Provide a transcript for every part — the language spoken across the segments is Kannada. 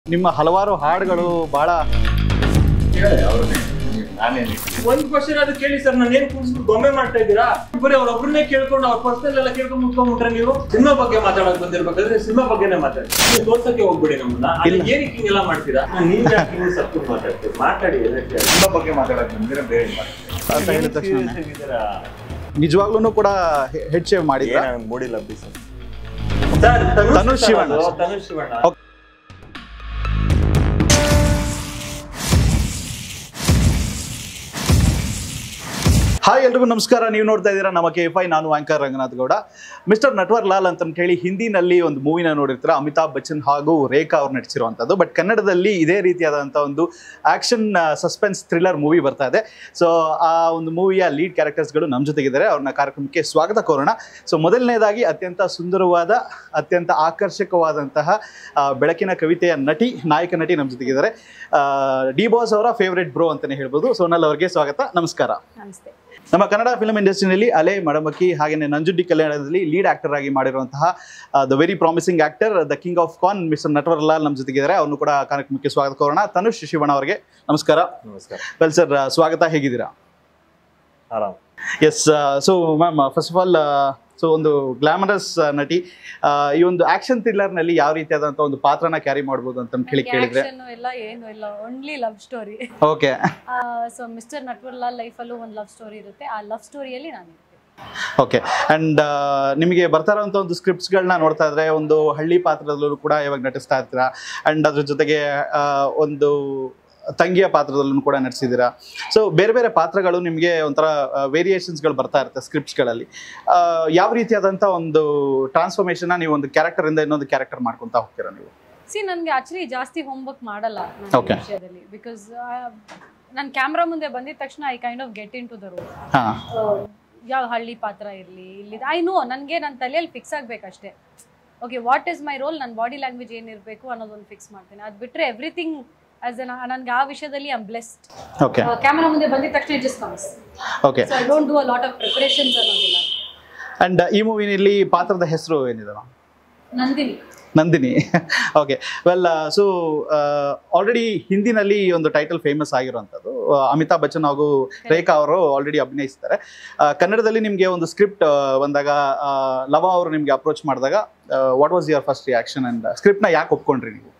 ನಿಮ್ಮ ಹಲವಾರು ಹಾಡುಗಳು ಬಹಳ ಕೇಳಿ ಅವ್ರನ್ನೇ ನಾನೇನು ಒಂದ್ ಕ್ವಶನ್ ಅದು ಕೇಳಿ ಸರ್ ನಾನು ಏನ್ ಕೂರಿಸ್ಬಿಟ್ಟು ಗೊಂಬೆ ಮಾಡ್ತಾ ಇದ್ದೀರಾ ಬರೀ ಅವ್ರೊಬ್ರನ್ನೇ ಕೇಳ್ಕೊಂಡು ಅವ್ರ ಪರ್ಸನಲ್ ಎಲ್ಲ ಕೇಳ್ಕೊಂಡು ಮುಟ್ಕೊಂಡ್ಬಿಟ್ರೆ ನೀವು ಸಿನಿಮಾ ಬಗ್ಗೆ ಮಾತಾಡಕ್ ಬಂದಿರ್ಬೇಕಾದ್ರೆ ಸಿನಿಮಾ ಬಗ್ಗೆನೇ ಮಾತಾಡಿ ನೀವು ತೋರ್ಸಕ್ಕೆ ಹೋಗ್ಬಿಡಿ ನಮ್ಮನ್ನ ಅಲ್ಲಿ ಏನಕ್ಕೆ ಹಿಂಗೆಲ್ಲ ಮಾಡ್ತೀರಾ ನೀವ್ ಯಾಕೆ ಹಿಂಗ್ ಸತ್ತು ಮಾತಾಡ್ತೀರಿ ಮಾತಾಡಿ ಎದಕ್ಕೆ? ತುಂಬ ಬಗ್ಗೆ ಮಾತಾಡಕ್ ಬಂದಿರ ಬೇರೆ ಮಾತಾಡ್ತೀನಿ ಅಂತ ಹೇಳಿದ ತಕ್ಷಣ Serious ಆಗಿದ್ದೀರಾ? ನಿಜವಾಗ್ಲೂ ಕೂಡ ಹೆಡ್ ಶೇವ್ ಮಾಡಿದ್ರ ಏನ್ ಮೂಡಿಲ್ಲ ಬಿಸಿ sir Tanush Tanush Shivanna. Shivanna Tanush Shivanna Okay. Hi ಎಲ್ರಿಗೂ ನಮಸ್ಕಾರ ನೀವು ನೋಡ್ತಾ ಇದ್ದೀರಾ ನಮ್ಮ ಕೆ ಎಫ್ ಐ ನಾನು ಆಂಕರ್ ರಂಗನಾಥ್ ಗೌಡ ಮಿಸ್ಟರ್ ನಟ್ವರ್ ಲಾಲ್ ಅಂತ ಹೇಳಿ ಹಿಂದಿನಲ್ಲಿ ಒಂದು ಮೂವಿನ ನೋಡಿರ್ತೀರ ಅಮಿತಾಬ್ ಬಚ್ಚನ್ ಹಾಗೂ ರೇಖಾ ಅವ್ರು ನಟಿಸಿರುವಂಥದ್ದು ಬಟ್ ಕನ್ನಡದಲ್ಲಿ ಇದೇ ರೀತಿಯಾದಂಥ ಒಂದು ಆಕ್ಷನ್ ಸಸ್ಪೆನ್ಸ್ ಥ್ರಿಲ್ಲರ್ ಮೂವಿ ಬರ್ತಾ ಇದೆ ಸೊ ಆ ಒಂದು ಮೂವಿಯ ಲೀಡ್ ಕ್ಯಾರೆಕ್ಟರ್ಸ್ಗಳು ನಮ್ಮ ಜೊತೆಗಿದ್ದಾರೆ ಅವ್ರನ್ನ ಕಾರ್ಯಕ್ರಮಕ್ಕೆ ಸ್ವಾಗತ ಕೋರೋಣ ಸೊ ಮೊದಲನೇದಾಗಿ ಅತ್ಯಂತ ಸುಂದರವಾದ ಅತ್ಯಂತ ಆಕರ್ಷಕವಾದಂತಹ ಆ, ಬೆಳಕಿನ ಕವಿತೆಯ ನಟಿ ನಾಯಕ ನಟಿ ನಮ್ಮ ಜೊತೆಗಿದ್ದಾರೆ ಡಿ ಬಾಸ್ ಅವರ ಫೇವ್ರೆಟ್ ಬ್ರೋ ಅಂತಾನೆ ಹೇಳ್ಬೋದು ಸೋನಲ್ ಅವರಿಗೆ ಸ್ವಾಗತ ನಮಸ್ಕಾರ ನಮಸ್ತೆ ನಮ್ಮ ಕನ್ನಡ ಫಿಲ್ಮ್ ಇಂಡಸ್ಟ್ರಿನಲ್ಲಿ ಅಲೆ ಮಡಮಕ್ಕಿ ಹಾಗೆಯೇ ನಂಜುಂಡಿ ಕಲ್ಯಾಣದಲ್ಲಿ ಲೀಡ್ ಆಕ್ಟರ್ ಆಗಿ ಮಾಡಿರುವಂತಹ the very promising actor the king of con mister Natwarlal ನಮ್ಮ ಜೊತೆಗಿದ್ದಾರೆ ಅವ್ರನ್ನು ಕೂಡ ಕಾರ್ಯಕ್ರಮಕ್ಕೆ ಸ್ವಾಗತ ಕೋರೋಣ ತನುಷ್ ಶಿವಣ್ಣ ಅವರಿಗೆ ನಮಸ್ಕಾರ ನಮಸ್ಕಾರ ವೆಲ್ ಸರ್ ಸ್ವಾಗತ ಹೇಗಿದ್ದೀರಾ ಆರಾಮ್ yes so ma'am first of all so ಒಂದು ಗ್ಲಾಮರಸ್ ನಟಿ ಆ, ಈ ಒಂದು ಆಕ್ಷನ್ ಥ್ರಿಲ್ಲರ್ನಲ್ಲಿ ಯಾವ ರೀತಿಯಾದಂಥ ಒಂದು ಪಾತ್ರನ ಕ್ಯಾರಿ ಮಾಡ್ಬೋದು ಅಂತ ಹೇಳಿ ಕೇಳಿದ್ರೆ ಆಕ್ಷನ್ ಎಲ್ಲ ಏನು ಇಲ್ಲ only love story okay so mister Natwarlal ಲೈಫಲ್ಲೂ ಒಂದು ಲವ್ ಸ್ಟೋರಿ ಇರುತ್ತೆ ಆ ಲವ್ ಸ್ಟೋರಿಯಲ್ಲಿ ನಾನು ಇರ್ತೀನಿ ಓಕೆ ಅಂಡ್ ನಿಮಗೆ ಬರ್ತಾ ಇರೋಂಥ ಒಂದು ಸ್ಕ್ರಿಪ್ಟ್ಸ್ಗಳನ್ನ ನೋಡ್ತಾ ಇದ್ರೆ ಒಂದು ಹಳ್ಳಿ ಪಾತ್ರದಲ್ಲೂ ಕೂಡ ಇವಾಗ ನಟಿಸ್ತಾ ಇರ್ತೀರಾ ಅಂಡ್ ಅದ್ರ ಜೊತೆಗೆ ಆ, ಒಂದು ತಂಗಿಯ ಪಾತ್ರದಲ್ಲೂ ಕೂಡ ನಟಿಸಿದ್ದೀರಾ ಸೊ ಬೇರೆ ಬೇರೆ ಪಾತ್ರಗಳು ನಿಮಗೆ ಒಂಥರ ವೇರಿಯೇಷನ್ಸ್ಗಳು ಬರ್ತಾ ಇರುತ್ತೆ ಸ್ಕ್ರಿಪ್ಟ್ಸ್ಗಳಲ್ಲಿ ಯಾವ ರೀತಿಯಾದಂಥ ಒಂದು ಟ್ರಾನ್ಸ್ಫಾರ್ಮೇಷನ್ನ ನೀವು ಒಂದು ಕ್ಯಾರೆಕ್ಟರಿಂದ ಇನ್ನೊಂದು ಕ್ಯಾರೆಕ್ಟರ್ ಮಾಡ್ಕೊತಾ ಹೋಗ್ತೀರಾ ನೀವು ಸಿ ನನಗೆ ಆಕ್ಚುಲಿ ಜಾಸ್ತಿ ಹೋಮ್ವರ್ಕ್ ಮಾಡಲ್ಲ ನಾನು ಈ Okay. ವಿಷಯದಲ್ಲಿ ಬಿಕಾಸ್ ನಾನು ಕ್ಯಾಮ್ರಾ ಮುಂದೆ ಬಂದಿದ ತಕ್ಷಣ I kind of get into the role ಹಾಂ ಯಾವ ಹಳ್ಳಿ ಪಾತ್ರ ಇರಲಿ ಇಲ್ಲಿ ಐ ನೋ ನನಗೆ ನನ್ನ ತಲೆಯಲ್ಲಿ ಫಿಕ್ಸ್ ಆಗಬೇಕಷ್ಟೇ okay what is my role ನನ್ನ ಬಾಡಿ ಲ್ಯಾಂಗ್ವೇಜ್ ಏನಿರಬೇಕು ಅನ್ನೋದೊಂದು ಫಿಕ್ಸ್ ಮಾಡ್ತೀನಿ ಅದು ಬಿಟ್ಟರೆ ಎವ್ರಿಥಿಂಗ್ ಆಸ್ ಎ ನನಗೆ ಆ ವಿಷಯದಲ್ಲಿ ಐಮ್ ಬ್ಲೆಸ್ಡ್ ಓಕೆ ಕ್ಯಾಮ್ರಾ ಮುಂದೆ ಬಂದಿದ ತಕ್ಷಣ just comes okay so I don't do a lot of preparations ಅನ್ನೋದಿಲ್ಲ ಅಂಡ್ ಈ ಮೂವಿನಲ್ಲಿ ಪಾತ್ರದ ಹೆಸರು ಏನಿದೆ ma'am? Nandini Nandini okay well so already ಹಿಂದಿನಲ್ಲಿ ಈ ಒಂದು ಟೈಟಲ್ ಫೇಮಸ್ ಆಗಿರುವಂಥದ್ದು ಆ, ಅಮಿತಾಬ್ ಬಚ್ಚನ್ ಹಾಗೂ ರೇಖಾ ಅವರು ಆಲ್ರೆಡಿ ಅಭಿನಯಿಸ್ತಾರೆ ಆ, ಕನ್ನಡದಲ್ಲಿ ನಿಮಗೆ ಒಂದು ಸ್ಕ್ರಿಪ್ಟ್ ಬಂದಾಗ ಆ, ಲವ ಅವರು ನಿಮಗೆ ಅಪ್ರೋಚ್ ಮಾಡಿದಾಗ what was your first reaction and ಸ್ಕ್ರಿಪ್ಟ್ನ ಯಾಕೆ ಒಪ್ಕೊಂಡ್ರಿ ನೀವು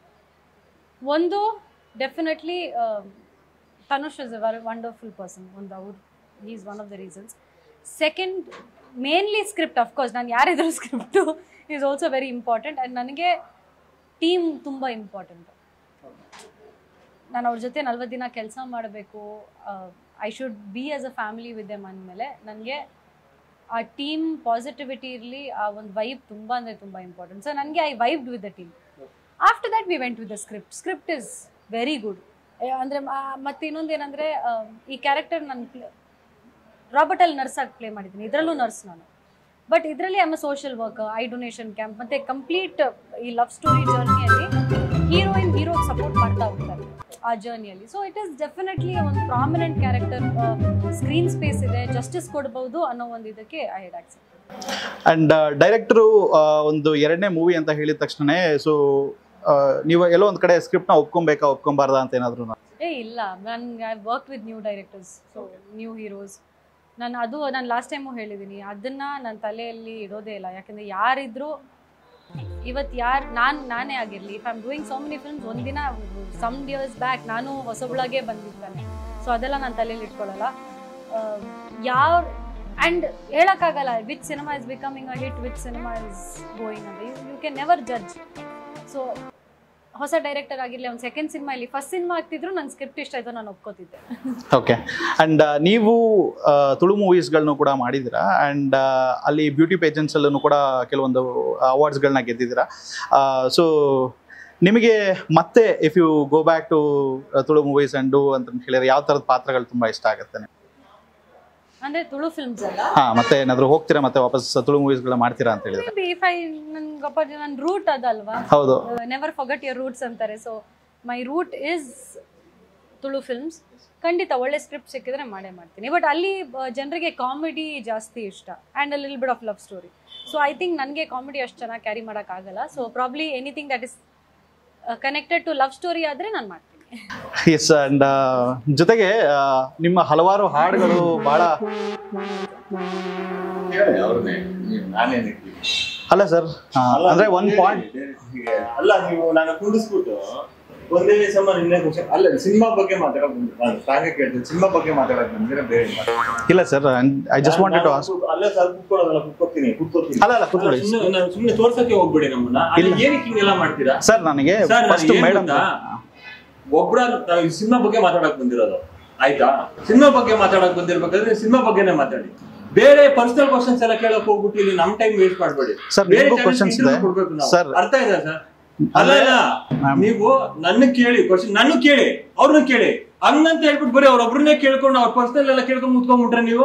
ಒಂದು definitely Tanush is a very wonderful person ಒಂದು ಅವ್ರು is one of the reasons second mainly script of course ನಾನು ಯಾರಿದ್ರು script is also very important and ನನಗೆ ಟೀಮ್ ತುಂಬ ಇಂಪಾರ್ಟೆಂಟ್ ನಾನು ಅವ್ರ ಜೊತೆ ನಲ್ವತ್ತು ದಿನ ಕೆಲಸ ಮಾಡಬೇಕು I should be as a family with them ಅಂದಮೇಲೆ ನನಗೆ ಆ ಟೀಮ್ ಪಾಸಿಟಿವಿಟಿ ಇರಲಿ ಆ ಒಂದು ವೈಬ್ ತುಂಬ ಅಂದರೆ ತುಂಬ ಇಂಪಾರ್ಟೆಂಟ್ ಸೊ ನನಗೆ I vibed with the team after that we went with the script script is very good ಅಂದರೆ ಮತ್ತೆ ಇನ್ನೊಂದು ಏನಂದರೆ ಈ ಕ್ಯಾರೆಕ್ಟರ್ ನಾನು ರಾಬರ್ಟ್ ಅಲ್ಲಿ ನರ್ಸ್ ಆಗಿ ಪ್ಲೇ ಮಾಡಿದ್ದೀನಿ ಇದರಲ್ಲೂ ನರ್ಸ್ ನಾನು ಬಟ್ ಇದರಲ್ಲಿ um social work eye donation camp ಮತ್ತು ಕಂಪ್ಲೀಟ್ ಈ ಲವ್ ಸ್ಟೋರಿ ಜರ್ನಿಯಲ್ಲಿ ಹೀರೋಯಿನ್ ಹೀರೋ ಸಪೋರ್ಟ್ ಮಾಡ್ತಾ ಹೋಗ್ತಾರೆ ಆ ಜರ್ನಿಯಲ್ಲಿ ಸೊ ಇಟ್ ಈಸ್ ಡೆಫಿನೆಟ್ಲಿ ಒಂದು ಪ್ರಾಮಿನೆಂಟ್ ಕ್ಯಾರೆಕ್ಟರ್ ಸ್ಕ್ರೀನ್ ಸ್ಪೇಸ್ ಇದೆ ಜಸ್ಟಿಸ್ ಕೊಡ್ಬೋದು ಅನ್ನೋ ಒಂದು ಇದಕ್ಕೆ I had accept and director ಒಂದು ಎರಡನೇ ಮೂವಿ ಅಂತ ಹೇಳಿದ ತಕ್ಷಣ ಸೊ ನೀವು ಎಲ್ಲೋ ಒಂದು ಕಡೆ ಸ್ಕ್ರಿಪ್ಟ್ನ ಒಪ್ಕೊಬೇಕಾ ಒಪ್ಕೊಬಾರ್ದಾ ಅಂತ ಏನಾದ್ರು ಏ ಇಲ್ಲ ನನ್ಗೆ I work with new directors so new heroes ನಾನು ಅದು ನಾನು ಲಾಸ್ಟ್ ಟೈಮು ಹೇಳಿದ್ದೀನಿ ಅದನ್ನ ನನ್ನ ತಲೆಯಲ್ಲಿ ಇಡೋದೇ ಇಲ್ಲ ಯಾಕಂದರೆ ಯಾರಿದ್ರು ಇವತ್ತು ಯಾರು ನಾನು ನಾನೇ ಆಗಿರಲಿ if I'm doing so many films ಒಂದಿನ ಸಮ್ ಇಯರ್ಸ್ ಬ್ಯಾಕ್ ನಾನು ಹೊಸಬಳಾಗೆ ಬಂದಿದ್ದಾನೆ ಸೊ ಅದೆಲ್ಲ ನಾನು ತಲೆಯಲ್ಲಿ ಇಟ್ಕೊಳ್ಳಲ್ಲ ಯಾವ ಆ್ಯಂಡ್ ಹೇಳೋಕ್ಕಾಗಲ್ಲ which cinema is becoming a hit which cinema is going ಅಂತ you can never judge so ಹೊಸ ಡೈರೆಕ್ಟರ್ ಆಗಿರಲಿ ಒಂದು ಸೆಕೆಂಡ್ ಸಿನಿಮಾ ಇಲ್ಲಿ ಫಸ್ಟ್ ಸಿನಿಮಾ ಆಗ್ತಿದ್ರು ನನ್ನ ಸ್ಕ್ರಿಪ್ಟ್ ಇಷ್ಟ ಆಯ್ತು ನಾನು ಒಪ್ಕೋತಿದ್ದೆ ಓಕೆ ಅಂಡ್ ನೀವು ಆ, ತುಳು ಮೂವೀಸ್ಗಳನ್ನು ಕೂಡ ಮಾಡಿದ್ದೀರಾ ಅಂಡ್ ಅಲ್ಲಿ ಬ್ಯೂಟಿ ಪೇಜೆಂಟ್ಸಲ್ಲೂ ಕೂಡ ಕೆಲವೊಂದು ಅವಾರ್ಡ್ಸ್ಗಳನ್ನ ಗೆದ್ದಿದ್ದೀರಾ ಸೊ ನಿಮಗೆ ಮತ್ತೆ if you go back to Tulu movies and do ಅಂತ ಹೇಳಿದ್ರೆ ಯಾವ ಥರದ ಪಾತ್ರಗಳು ತುಂಬ ಇಷ್ಟ ಆಗುತ್ತೆ ಅಂದ್ರೆ ತುಳು ಫಿಲ್ಮ್ಸ್ ಅಲ್ಲ ಹಾಂ ಮತ್ತೆ ಏನಾದರೂ ಹೋಗ್ತೀರಾ ಮತ್ತೆ ವಾಪಸ್ ತುಳು ಮೂವೀಸ್ಗಳನ್ನ ಮಾಡ್ತೀರಾ ಅಂತ ಹೇಳಿದ್ರೆ ಮೇ ಬಿ ಇಫ್ ಐ ನನ್ಗೆ ಅಪ್ಪ ನನ್ನ ರೂಟ್ ಅದಲ್ವಾ ಹೌದು ನೆವರ್ ಫರ್ಗಟ್ ಯುವರ್ ರೂಟ್ಸ್ ಅಂತಾರೆ so my root is Tulu films ಖಂಡಿತ ಒಳ್ಳೆ ಸ್ಕ್ರಿಪ್ಟ್ ಸಿಕ್ಕಿದ್ರೆ ಮಾಡೇ ಮಾಡ್ತೀನಿ ಬಟ್ ಅಲ್ಲಿ ಜನರಿಗೆ ಕಾಮಿಡಿ ಜಾಸ್ತಿ ಇಷ್ಟ ಆ್ಯಂಡ್ ಅ ಲಿಲ್ bit of love story so I think ನನಗೆ ಕಾಮಿಡಿ ಅಷ್ಟು ಚೆನ್ನಾಗಿ ಕ್ಯಾರಿ ಮಾಡೋಕ್ಕಾಗಲ್ಲ so probably anything that is connected to love story ಆದ್ರೆ ನಾನು ಮಾಡ್ತೀನಿ ಎಸ್ ಅಂಡ್ ಜೊತೆಗೆ ಆ, ನಿಮ್ಮ ಹಲವಾರು ಹಾಡುಗಳು ಬಹಳ ಹೇಳಿ ಅವ್ರನ್ನೇ ನೀವು ನಾನೇನಕ್ಕೆ ಅಲ್ಲ ಸರ್ ಅಂದ್ರೆ ಒನ್ ಪಾಯಿಂಟ್ ಅಲ್ಲ ನೀವು ನಾನು ಕುಂಡಿಸ್ಬಿಟ್ಟು ಒಂದೇ ಸಮ ನಿನ್ನೆ ಖುಷಿ ಅಲ್ಲ ಸಿನಿಮಾ ಬಗ್ಗೆ ಮಾತಾಡಕ್ ಬಂದ್ರು ನಾನು ಸಾಂಗ್ ಕೇಳ್ತೀನಿ ಸಿನಿಮಾ ಬಗ್ಗೆ ಮಾತಾಡಕ್ ಬಂದಿರ ಬೇರೆ ಏನ್ ಮಾತಾಡ್ತೀನಿ? ಇಲ್ಲ sir I just wanted to ask ನಾನು ಅಲ್ಲೇ ಸರ್ ಕುತ್ಕೊಳ್ಳೋದಲ್ಲ ಕುತ್ಕೋತೀನಿ ಕುತ್ಕೋತೀನಿ ಅಲ್ಲ, ಅಲ್ಲ, ಕೂತ್ಕೊಳ್ಳಿ. ಅಲ್ಲ, ಸುಮ್ನೆ- ನಾನು ಸುಮ್ನೆ ತೋರ್ಸಕ್ಕೆ ಹೋಗ್ಬೇಡಿ ನಮ್ಮನ್ನ ಅಲ್ಲಿ ಇಲ್ಲ. ಏನಕ್ಕೆ ಹಿಂಗೆಲ್ಲ ಮಾಡ್ತೀರಾ ಸರ್ ನನಗೆ ಸರ್ ಫಸ್ಟ್ ಮೇಡಮ್ ಒಬ್ರ ನಾವು ಸಿನಿಮಾ ಬಗ್ಗೆ ಮಾತಾಡಕ್ ಬಂದಿರೋದು ಆಯ್ತಾ ಸಿನಿಮಾ ಬಗ್ಗೆ ಮಾತಾಡಕ್ ಬಂದಿರ್ಬೇಕಾದ್ರೆ ಸಿನಿಮಾ ಬಗ್ಗೆನೇ ಮಾತಾಡಿ ಬೇರೆ ಪರ್ಸನಲ್ ಕ್ವಶನ್ಸ್ ಎಲ್ಲ ಕೇಳಕ್ ಹೋಗ್ಬಿಟ್ಟು ಇಲ್ಲಿ ನಮ್ ಟೈಮ್ ವೇಸ್ಟ್ ಮಾಡ್ಬೇಡಿ Sir, ಬೇರೆ ನಿಮ್ಗೂ channels questions interview ಇದೆ. ಕೊಡ್ಬೇಕು ನಾವು. Sir. ಅರ್ಥ ಇದೆ ಸರ್ ಅಲ್ಲ ಅಂದ್ರೆ- ಇಲ್ಲ Ma'am. ನೀವು ನನ್ನ ಕೇಳಿ ಕ್ವಶನ್ ನನ್ನ ಕೇಳಿ ಅವ್ರನ್ನ ಕೇಳಿ ಹಂಗಂತ ಹೇಳ್ಬಿಟ್ಟು ಬರೀ ಅವ್ರೊಬ್ರನ್ನೇ ಕೇಳ್ಕೊಂಡು ಅವ್ರ ಪರ್ಸನಲ್ ಎಲ್ಲ ಕೇಳ್ಕೊಂಡು ಮುತ್ಕೊಂಡ್ಬಿಟ್ರೆ ನೀವು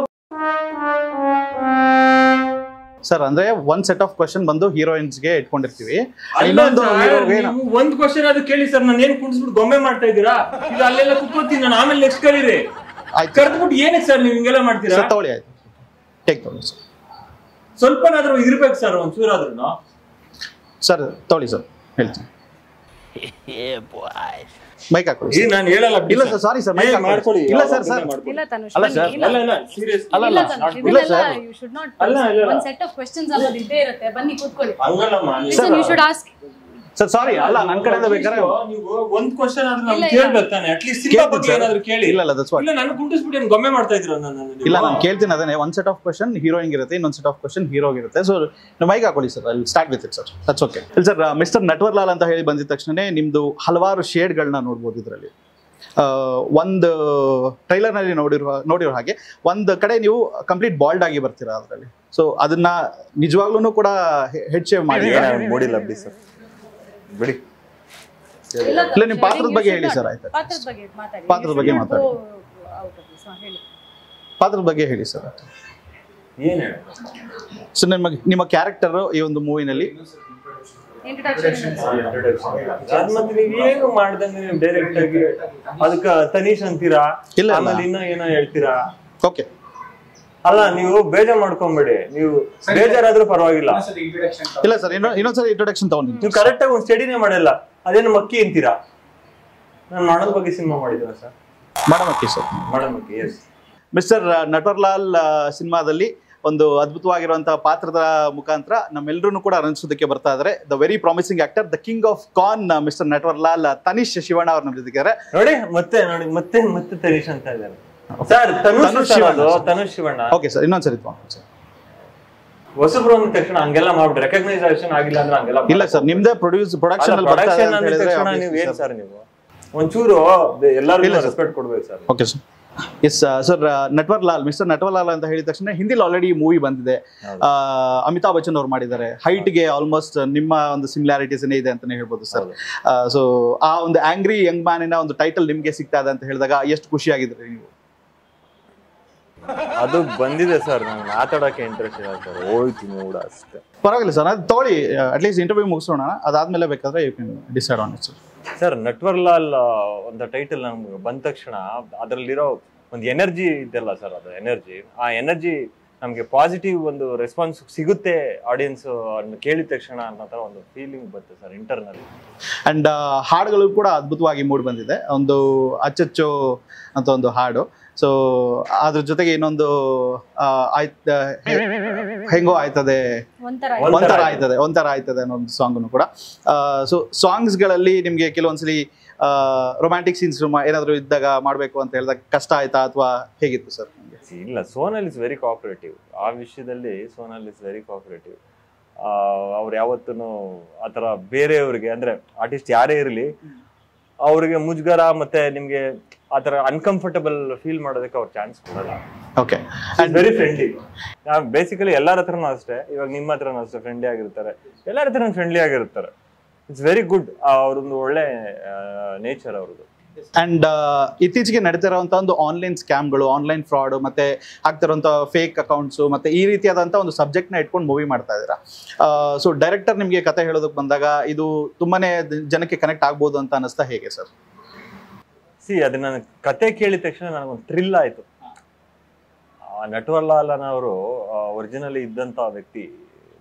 ಸರ್ ಅಂದ್ರೆ ಒಂದ್ ಸೆಟ್ ಆಫ್ ಕ್ವಶನ್ ಬಂದು heroines ಗೆ ಇಟ್ಕೊಂಡಿರ್ತೀವಿ ಅಲ್ಲ ಇನ್ನೊಂದು sir, ಹೀರೋಗೆ ನೀವು ಒಂದ್ ಕ್ವಶನ್ ಅದು ಕೇಳಿ ಸರ್ ನಾನು ಏನ್ ಕುಣಿಸ್ಬಿಟ್ಟು ಗೊಂಬೆ ಮಾಡ್ತಾ ಇದ್ದೀರಾ ಈಗ ಅಲ್ಲೆಲ್ಲ ಕುತ್ಕೋತೀನಿ ನಾನು ಆಮೇಲೆ ನೆಕ್ಸ್ಟ್ ಕರೀರಿ ಆಯ್ತು ಕರೆದ್ಬಿಟ್ಟು ಏನಕ್ಕೆ ಸರ್ ನೀವು ಹಿಂಗೆಲ್ಲ ಮಾಡ್ತೀರಾ ಸರ್ ತಗೊಳ್ಳಿ ಆಯ್ತು ಟೇಕ್ ತಗೊಳ್ಳಿ ಸರ್ ಸ್ವಲ್ಪನಾದ್ರೂ ಇರ್ಬೇಕು ಸರ್ ಒಂಚೂರಾದ್ರೂ ಸರ್ ತಗೊಳ್ಳಿ ಸರ್ ಹೇಳ್ತೀನಿ ಮೈಕ್ ಹಾಕೊಳ್ಳಿ ಈಗ ನಾನು ಹೇಳಲ್ಲ ಬಿಡಿ ಇಲ್ಲ sir. ಸರ್ ಸಾರಿ ಸರ್ ಏ, ಮೈಕ್ ಮಾಡ್ಕೊಳ್ಳಿ ಇಲ್ಲ ಯಾವಾಗ ಸರ್ ಸರ್ ಬೇಕಾದ್ರೂ ಮಾಡ್ಕೊಳ್ಳಿ. ಇಲ್ಲ ತನುಷ್ ಅಲ್ಲ ಬನ್ನಿ, sir, ಇಲ್ಲ. ಅಲ್ಲ ಇಲ್ಲ ಸೀರಿಯಸ್ ಅಲ್ಲ, ಇಲ್ಲ ಅಲ್ಲ. ತನುಷ್, ಇಲ್ಲ ಇದನ್ನೆಲ್ಲ sir. you should not ಅಲ್ಲ, ಇಲ್ಲ, ಇಲ್ಲ. ಒಂದ್ ಸೆಟ್ ಆಫ್ ಕ್ವೆಶ್ಚನ್ಸ್ ಅನ್ನೋದು ಇದ್ದೇ ಇರುತ್ತೆ ಬನ್ನಿ ಕೂತ್ಕೊಳ್ಳಿ ಹಂಗಲ್ಲಮ್ಮ ನೀವು- Listen, you should ask sir sorry ಅಲ್ಲ ನನ್ನ ಕಡೆಯಿಂದ ಬೇಕಾದ್ರೆ ನೀವು ಒಂದ್ ಕ್ವಶನ್ ಆದ್ರೂ ಇಲ್ಲ, ನಮ್ಗೆ ಇಲ್ಲ. ಕೇಳ್ಬೇಕು ತಾನೆ ಅಟ್ಲೀಸ್ಟ್ ಸಿನಿಮಾ ಕೇಳ್ತೀನಿ ಬಗ್ಗೆ sir. ಏನಾದ್ರು ಕೇಳಿ ಇಲ್ಲ ಇಲ್ಲ ದಟ್ಸ್ ವಾಟ್ ಇಲ್ಲ ನಾನು ಕುಂಟಿಸ್ಬಿಟ್ಟು ಏನ್ ಗೊಂಬೆ ಮಾಡ್ತಾ ಇದ್ರ ನನ್ನ ಇಲ್ಲ ನಾನು ಕೇಳ್ತೀನಿ ಅದನ್ನೇ ಒಂದ್ ಸೆಟ್ ಆಫ್ ಕ್ವಶನ್ ಹೀರೋಯಿನ್ ಇರುತ್ತೆ ಇನ್ನೊಂದ್ ಸೆಟ್ ಆಫ್ ಕ್ವಶನ್ ಹೀರೋಗ್ ಇರುತ್ತೆ ಸೊ ಮೈಕ್ ಹಾಕೊಳ್ಳಿ ಸರ್ ಅಲ್ಲಿ start with it sir that's okay ಇಲ್ಲ ಸರ್ ಮಿಸ್ಟರ್ ನಟ್ವರ್ಲಾಲ್ ಅಂತ ಹೇಳಿ ಬಂದಿದ ತಕ್ಷಣ ನಿಮ್ದು ಹಲವಾರು ಶೇಡ್ಗಳನ್ನ ನೋಡ್ಬೋದು ಇದರಲ್ಲಿ ಒಂದು ಟ್ರೈಲರ್ನಲ್ಲಿ ನೋಡಿರುವ ನೋಡಿರೋ ಹಾಗೆ ಒಂದು ಕಡೆ ನೀವು ಕಂಪ್ಲೀಟ್ ಬಾಲ್ಡ್ ಆಗಿ ಬರ್ತೀರಾ ಅದರಲ್ಲಿ ಸೊ ಅದನ್ನ ನಿಜವಾಗ್ಲೂ ಕೂಡ ಹೆಡ್ ಶೇವ್ ಮಾಡಿ ಮೂಡಿಲ್ಲ ಬಿಡಿ ಸರ್ ಬಿಡಿ ಇಲ್ಲ ಇಲ್ಲ, ನಿಮ್ ತನುಷ್, ಪಾತ್ರದ you ಬಗ್ಗೆ should ಹೇಳಿ not. sir, ಆಯ್ತಾ? ಪಾತ್ರದ ಬಗ್ಗೆ ಮಾತಾಡಿ ಪಾತ್ರದ You ಬಗ್ಗೆ should not ಮಾತಾಡಿ. go out of this. ಹಾ, ಹೇಳಿ ಪಾತ್ರದ ಬಗ್ಗೆ ಹೇಳಿ ಸರ್ ಏನ್ ಹೇಳ ಸೊ ನಿಮ್ಮ ನಿಮ್ಮ ಕ್ಯಾರೆಕ್ಟರ್ ಈ ಒಂದು ಮೂವಿನಲ್ಲಿ ಇಂಟ್ರಡಕ್ಷನ್ ಅದ್ ಮತ್ತೆ ನೀವ್ ಏನು ಮಾಡ್ದಂಗೆ ನೀವು ಡೈರೆಕ್ಟ್ ಆಗಿ ಅದಕ್ಕ ತನೀಶ್ ಅಂತೀರಾ ಇಲ್ಲ, ಇಲ್ಲ. ಆಮೇಲೆ ಇನ್ನ ಏನೋ ಹೇಳ್ತೀರಾ ಓಕೆ ಅಲ್ಲ ನೀವು ಬೇಜಾರ್ ಮಾಡ್ಕೊಂಬೇಡಿ ನೀವು ಬೇಜಾರಾದ್ರೂ ಪರವಾಗಿಲ್ಲ ಇಲ್ಲ ಸರ್ ಇನ್ನೊಂದ್ ಇನ್ನೊಂದ್ಸರಿ ಇಂಟ್ರೊಡಕ್ಷನ್ ತಗೊಂಡಿದ್ದೀನಿ ನೀವು ಕರೆಕ್ಟ್ ಆಗಿ ಒಂದ್ ಸ್ಟಡಿನೇ ಮಾಡಲ್ಲ ಅದೇನು ಮಕ್ಕಿ ಅಂತೀರಾ ನಾನು ಮಾಡೋದ್ ಬಗ್ಗೆ ಸಿನಿಮಾ ಮಾಡಿದ್ದೀರಾ ಸರ್ ಮೇಡಮ್ ಓಕೆ ಸರ್ ಮಾಡೋ ಮಕ್ಕಿ ಎಸ್ ಮಿಸ್ಟರ್ ನಟವರ್ಲಾಲ್ ಸಿನಿಮಾದಲ್ಲಿ ಒಂದು ಅದ್ಭುತವಾಗಿರುವಂತಹ ಪಾತ್ರದ ಮುಖಾಂತರ ನಮ್ಮೆಲ್ಲರೂ ಕೂಡ ಅನಿಸೋದಕ್ಕೆ ಬರ್ತಾ ಇದ್ದಾರೆ the very promising actor the king of con mister Natwarlal Tanish Shivanna ಅವ್ರು ನಮ್ಮ ಜೊತೆಗಿದ್ದಾರೆ ನೋಡಿ ಮತ್ತೆ ನೋಡಿ ಮತ್ತೆ ಮತ್ತೆ ತನೀಶ್ ಅಂತ ಇದ್ದಾರೆ sir Tanush Tanush Shivanna. Shivanna Tanush Shivanna okay sir ಇನ್ನೊಂದ್ಸರಿ ತಗೊಂಡು ಸರ್ ಹೊಸಬ್ರು ಅಂದ ತಕ್ಷಣ ಹಂಗೆಲ್ಲ ಮಾಡ್ಬಿಟ್ಟು ರೆಕಗ್ನೈಸೇಷನ್ ಆಗಿಲ್ಲ ಅಂದ್ರೆ ಹಂಗೆಲ್ಲ ಇಲ್ಲ ಸರ್ ನಿಮ್ದೇ ಪ್ರೊಡ್ಯೂಸ್ ಪ್ರೊಡಕ್ಷನ್ ಅಲ್ಲಿ ಬರ್ತಾ ಇದೆ ಪ್ರೊಡಕ್ಷನ್ ಅಂತ ಅಂದ ಹೇಳಿದ್ರೆ ತಕ್ಷಣ ನೀವು ಏನ್ ಸರ್ ನೀವು ಒಂಚೂರು ಎಲ್ಲರಿಗೂ ಇಲ್ಲ sir. ರೆಸ್ಪೆಕ್ಟ್ ಕೊಡ್ಬೇಕು sir okay sir yes sir Natwarlal mister Natwarlal ಅಂತ ಹೇಳಿದ ತಕ್ಷಣ ಹಿಂದಿಲಿ ಆಲ್ರೆಡಿ ಮೂವಿ ಬಂದಿದೆ ಹೌದು. ಆ, ಅಮಿತಾಬ್ ಬಚ್ಚನ್ ಅವ್ರು ಮಾಡಿದ್ದಾರೆ ಹೈಟ್ಗೆ ಆಲ್ಮೋಸ್ಟ್ ನಿಮ್ಮ ಒಂದು ಸಿಮಿಲಾರಿಟೀಸ್ ಇದೆ ಅಂತಾನೆ ಹೇಳ್ಬೋದು ಸರ್ ಹೌದು. ಸೊ ಆ ಒಂದು ಆಂಗ್ರಿ ಯಂಗ್ ಮ್ಯಾನಿನ ಒಂದು ಟೈಟಲ್ ನಿಮ್ಗೆ ಸಿಗ್ತಾ ಇದೆ ಅಂತ ಹೇಳಿದಾಗ ಎಷ್ಟು ಖುಷಿ ಆಗಿದ್ರಿ ನೀವು ಅದು ಬಂದಿದೆ ಸರ್ ನಂಗೆ ಮಾತಾಡಕ್ಕೆ ಇಂಟ್ರೆಸ್ಟ್ ಇಲ್ಲ ಸರ್ ಹೋಯ್ತು ನೋಡ ಅಷ್ಟೇ ಪರವಾಗಿಲ್ಲ ಸರ್ ಅದು ತಗೊಳ್ಳಿ ಅಟ್ಲೀಸ್ಟ್ ಇಂಟರ್ವ್ಯೂ ಮುಗಿಸೋಣ ಅದಾದ್ಮೇಲೆ ಬೇಕಾದ್ರೆ you can decide on it sir sir Natwarlal ಒಂದು ಟೈಟಲ್ ನಮ್ಗೆ ಬಂದ ತಕ್ಷಣ ಅದರಲ್ಲಿರೋ ಒಂದು ಎನರ್ಜಿ ಇದೆಲ್ಲ ಸರ್ ಅದು ಎನರ್ಜಿ ಆ ಎನರ್ಜಿ ನಮಗೆ ಪಾಸಿಟಿವ್ ಒಂದು ರೆಸ್ಪಾನ್ಸ್ ಸಿಗುತ್ತೆ ಆಡಿಯನ್ಸ್ ಕೇಳಿದ ತಕ್ಷಣ ಅನ್ನೋ ಥರ ಒಂದು ಫೀಲಿಂಗ್ ಬಂತು ಸರ್ ಇಂಟರ್ನಲ್ ಅಂಡ್ ಹಾಡುಗಳು ಕೂಡ ಅದ್ಭುತವಾಗಿ ಮೂಡ್ ಬಂದಿದೆ ಒಂದು ಅಚ್ಚಚ್ಚು ಅಂತ ಒಂದು ಹಾಡು ಸೊ ಅದ್ರ ಜೊತೆಗೆ ಇನ್ನೊಂದು ಆ, ಆಯ್ತ್ ಹೆ- ಹೆಂಗೋ ಆಯ್ತದೆ ಒಂಥರ ಒಂಥರ ಒಂಥರ ಆಯ್ತದೆ. ಆಯ್ತದೆ ಒಂಥರ ಆಯ್ತದೆ ಅನ್ನೋ ಒಂದು ಸಾಂಗ್ನು ಕೂಡ ಸೊ ಸಾಂಗ್ಸ್ಗಳಲ್ಲಿ ನಿಮಗೆ ಕೆಲವೊಂದ್ಸಲಿ ರೊಮ್ಯಾಂಟಿಕ್ ಸೀನ್ಸ್ ಏನಾದರೂ ಇದ್ದಾಗ ಮಾಡಬೇಕು ಅಂತ ಹೇಳಿದಾಗ ಕಷ್ಟ ಆಯ್ತಾ ಅಥವಾ ಹೇಗಿತ್ತು ಸರ್ ಇಲ್ಲ ಸೋನಲ್ ಇಸ್ ವೆರಿ ಕೋಆಪರೇಟಿವ್ ಆ ವಿಷಯದಲ್ಲಿ ಸೋನಲ್ ಇಸ್ ವೆರಿ ಕೋಆಪರೇಟಿವ್ ಅವ್ರು ಯಾವತ್ತೂ ಆ ಥರ ಬೇರೆಯವ್ರಿಗೆ ಅಂದ್ರೆ ಆರ್ಟಿಸ್ಟ್ ಯಾರೇ ಇರಲಿ ಅವ್ರಿಗೆ ಮುಜುಗರ ಮತ್ತೆ ನಿಮ್ಗೆ ಆ ಥರ ಅನ್ಕಂಫರ್ಟಬಲ್ ಫೀಲ್ ಮಾಡೋದಕ್ಕೆ ಅವ್ರು ಚಾನ್ಸ್ ಕೊಡಲ್ಲ ಓಕೆ ವೆರಿ ಫ್ರೆಂಡ್ಲಿ ಬೇಸಿಕಲಿ ಎಲ್ಲರ ಹತ್ರನೂ ಅಷ್ಟೇ ಇವಾಗ ನಿಮ್ಮ ಹತ್ರನೂ ಅಷ್ಟೇ ಫ್ರೆಂಡ್ಲಿ ಆಗಿರ್ತಾರೆ ಎಲ್ಲರ ಹತ್ರನೂ ಫ್ರೆಂಡ್ಲಿ ಆಗಿರ್ತಾರೆ ಇಟ್ಸ್ ವೆರಿ ಗುಡ್ ಅವ್ರದ್ದು ಒಳ್ಳೆ ನೇಚರ್ ಅವ್ರದ್ದು ಅಂಡ್ ಇತ್ತೀಚೆಗೆ ನಡೀತಿರುವಂತಹ ಒಂದು ಆನ್ಲೈನ್ ಸ್ಕ್ಯಾಮ್ಗಳು ಆನ್ಲೈನ್ ಫ್ರಾಡ್ ಮತ್ತೆ ಆಗ್ತಿರುವಂತ ಫೇಕ್ ಅಕೌಂಟ್ಸ್ ಮತ್ತೆ ಈ ರೀತಿಯಾದಂತಹ ಒಂದು ಸಬ್ಜೆಕ್ಟ್ ನ ಇಟ್ಕೊಂಡು ಮೂವಿ ಮಾಡ್ತಾ ಇದ್ದೀರಾ ಸೊ ಡೈರೆಕ್ಟರ್ ನಿಮಗೆ ಕತೆ ಹೇಳೋದಕ್ಕೆ ಬಂದಾಗ ಇದು ತುಂಬಾನೇ ಜನಕ್ಕೆ ಕನೆಕ್ಟ್ ಆಗ್ಬೋದು ಅಂತ ಅನಿಸ್ತಾ ಹೇಗೆ ಸರ್ ಸಿ ಅದನ್ನ ಕತೆ ಕೇಳಿದ ತಕ್ಷಣ ನನಗೊಂದು ಥ್ರಿಲ್ ಆಯ್ತು ಆ ನಟವರ್ಲಾಲನ್ ಅವರು ಒರಿಜಿನಲಿ ಇದ್ದಂತ ವ್ಯಕ್ತಿ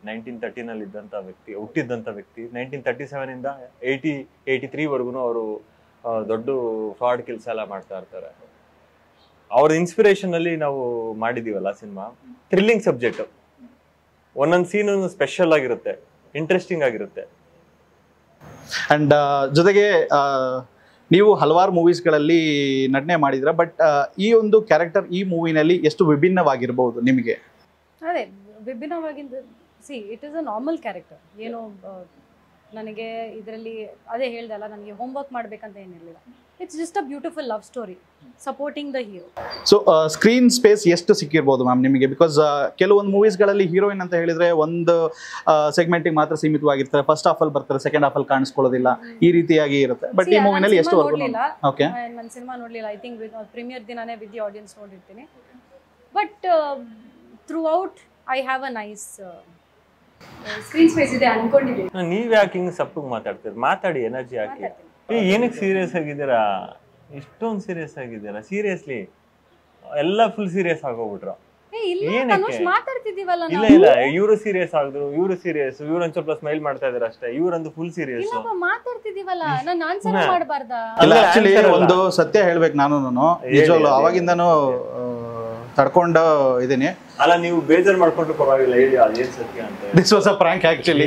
ನೈನ್ಟೀನ್ ತರ್ಟಿನಲ್ಲಿ ಇದ್ದಂಥ ವ್ಯಕ್ತಿ ಹುಟ್ಟಿದ್ದಂಥ ವ್ಯಕ್ತಿ ನೈನ್ಟೀನ್ ತರ್ಟಿ ಸೆವೆನಿಂದ ಏಯ್ಟಿ ಏಯ್ಟಿ ತ್ರೀವರೆಗೂ ಅವರು ದೊಡ್ಡ ಫ್ರಾಡ್ ಕೆಲಸ ಎಲ್ಲ ಮಾಡ್ತಾ ಇರ್ತಾರೆ ಅವ್ರ ಇನ್ಸ್ಪಿರೇಷನ್ ಅಲ್ಲಿ ನಾವು ಮಾಡಿದೀವಲ್ಲ ಸಿನಿಮಾ ಥ್ರಿಲ್ಲಿಂಗ್ ಸಬ್ಜೆಕ್ಟ್ ಒಂದೊಂದು ಸೀನ್ ಸ್ಪೆಷಲ್ ಆಗಿರುತ್ತೆ ಇಂಟ್ರೆಸ್ಟಿಂಗ್ ಆಗಿರುತ್ತೆ ಅಂಡ್ ಜೊತೆಗೆ ಆ, ನೀವು ಹಲವಾರು ಮೂವೀಸ್ಗಳಲ್ಲಿ ನಟನೆ ಮಾಡಿದ್ರ ಬಟ್ ಈ ಒಂದು ಕ್ಯಾರೆಕ್ಟರ್ ಈ ಮೂವಿನಲ್ಲಿ ಎಷ್ಟು ವಿಭಿನ್ನವಾಗಿರ್ಬೋದು ನಿಮಗೆ ಅದೇ ವಿಭಿನ್ನವಾಗಿಂದ see it is a normal character ಏನು ಆ, ನನಗೆ ಇದರಲ್ಲಿ ಅದೇ ಹೇಳ್ದೆ ಅಲ್ಲ ನನಗೆ ಹೋಮ್ವರ್ಕ್ ಮಾಡ್ಬೇಕಂತ ಏನಿರಲಿಲ್ಲ it's just a beautiful love story supporting the hero so screen space ಎಷ್ಟು ಸಿಕ್ಕಿರ್ಬೋದು ಮ್ಯಾಮ್ ನಿಮಗೆ ಬಿಕಾಸ್ ಕೆಲವೊಂದು ಮೂವೀಸ್ಗಳಲ್ಲಿ ಹೀರೋಯಿನ್ ಅಂತ ಹೇಳಿದ್ರೆ ಒಂದು ಸೆಗ್ಮೆಂಟಿಗೆ ಮಾತ್ರ ಸೀಮಿತವಾಗಿರ್ತಾರೆ ಫಸ್ಟ್ ಹಾಫ್ ಅಲ್ಲಿ ಬರ್ತಾರೆ ಸೆಕೆಂಡ್ ಹಾಫ್ ಅಲ್ಲಿ ಕಾಣಿಸ್ಕೊಳ್ಳೋದಿಲ್ಲ ಈ ರೀತಿಯಾಗಿ ಇರುತ್ತೆ ಬಟ್ ಈ ಮೂವಿನಲ್ಲಿ ಎಷ್ಟು ನೋಡ್ಲಿಲ್ಲ ಓಕೆ ನನ್ನ ಸಿನಿಮಾ ನೋಡ್ಲಿಲ್ಲ ಐ ಥಿಂಕ್ ಪ್ರೀಮಿಯರ್ ದಿನಾನೇ ವಿತ್ ದಿ ಆಡಿಯನ್ಸ್ ನೋಡಿರ್ತೀನಿ but throughout I have a nice screen space ಇದೆ ಅನ್ಕೊಂಡಿದ್ದೀನಿ ನೀವ್ ಯಾಕೆ ಹಿಂಗ್ ಸಪ್ಪಗ್ ಮಾತಾಡ್ತೀರಿ ಮಾತಾಡಿ ಎನರ್ಜಿ ಹಾಕಿ ಏ ಏನಕ್ಕೆ ಸೀರಿಯಸ್ ಆಗಿದ್ದೀರಾ ಇಷ್ಟೊಂದು ಸೀರಿಯಸ್ ಆಗಿದ್ದೀರಾ ಸೀರಿಯಸ್ಲಿ ಎಲ್ಲ ಫುಲ್ ಸೀರಿಯಸ್ ಆಗೋಗ್ಬಿಟ್ರು ಏ ಇಲ್ಲ ಏನಕ್ಕೆ? ತನುಷ್ ಮಾತಾಡ್ತಿದೀವಲ್ಲ ಇಲ್ಲ ನಾವು ಇಲ್ಲ ಇವರು ಸೀರಿಯಸ್ ಆಗಿದ್ರು ಇವರು ಸೀರಿಯಸ್ ಇವ್ರು ಒಂದ್ ಸ್ವಲ್ಪ ಸ್ಮೈಲ್ ಮಾಡ್ತಾ ಇದಾರೆ ಅಷ್ಟೇ ಇವ್ರಂದು ಫುಲ್ ಸೀರಿಯಸ್ ಇಲ್ಲಪ್ಪ ಮಾತಾಡ್ತಿದೀವಲ್ಲ ನಾನು ಆನ್ಸರ್ ಹ್ಮ್. ಮಾಡಬಾರ್ದಾ ಇಲ್ಲ ಅಲ್ಲ, ಆಕ್ಚುಲಿ answer ಅಲ್ಲ. ಒಂದು ಸತ್ಯ ಹೇಳ್ಬೇಕು ನಾನು ನಿಜವಾಗ್ಲು ಹೇಳಿ. ಅವಾಗಿಂದನೂ ಆ, ತಡ್ಕೊಂಡು ಇದೀನಿ ಅಲ್ಲ ನೀವು ಬೇಜಾರ್ ಮಾಡ್ಕೊಂಡ್ರು ಪರವಾಗಿಲ್ಲ ಹೇಳಿ ಅದೇನ್ ಸತ್ಯ ಅಂತ this was a prank actually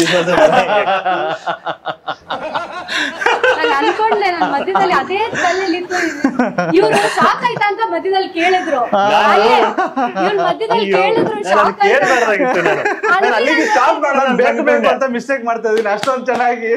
ನಾನು ಅನ್ಕೊಂಡೆ ನಾನು ಮಧ್ಯದಲ್ಲಿ ಅದೇ ತಲೆಯಲ್ಲಿ ಇತ್ತು ಇವ್ರು ಶಾಕ್ ಆಯ್ತಾ ಅಂತ ಮಧ್ಯದಲ್ಲಿ ಕೇಳಿದ್ರು ಇವ್ರು ಮಧ್ಯದಲ್ಲಿ ಕೇಳಿದ್ರು ಶಾಕ್ ಆಯ್ತಾ ಕೇಳ್ಬಾರ್ದಾಗಿತ್ತು ನಾನು ನಾನು ಅಲ್ಲಿಗೆ ಸ್ಟಾಪ್ ಮಾಡೋಣ ಅಂತ ಬೇಕು ಬೇಕು ಅನ್ಕೊಂಡೆ. ಅಂತ ಮಿಸ್ಟೇಕ್ ಮಾಡ್ತಾ ಇದೀನಿ ಅಷ್ಟೊಂದು ಚೆನ್ನಾಗಿ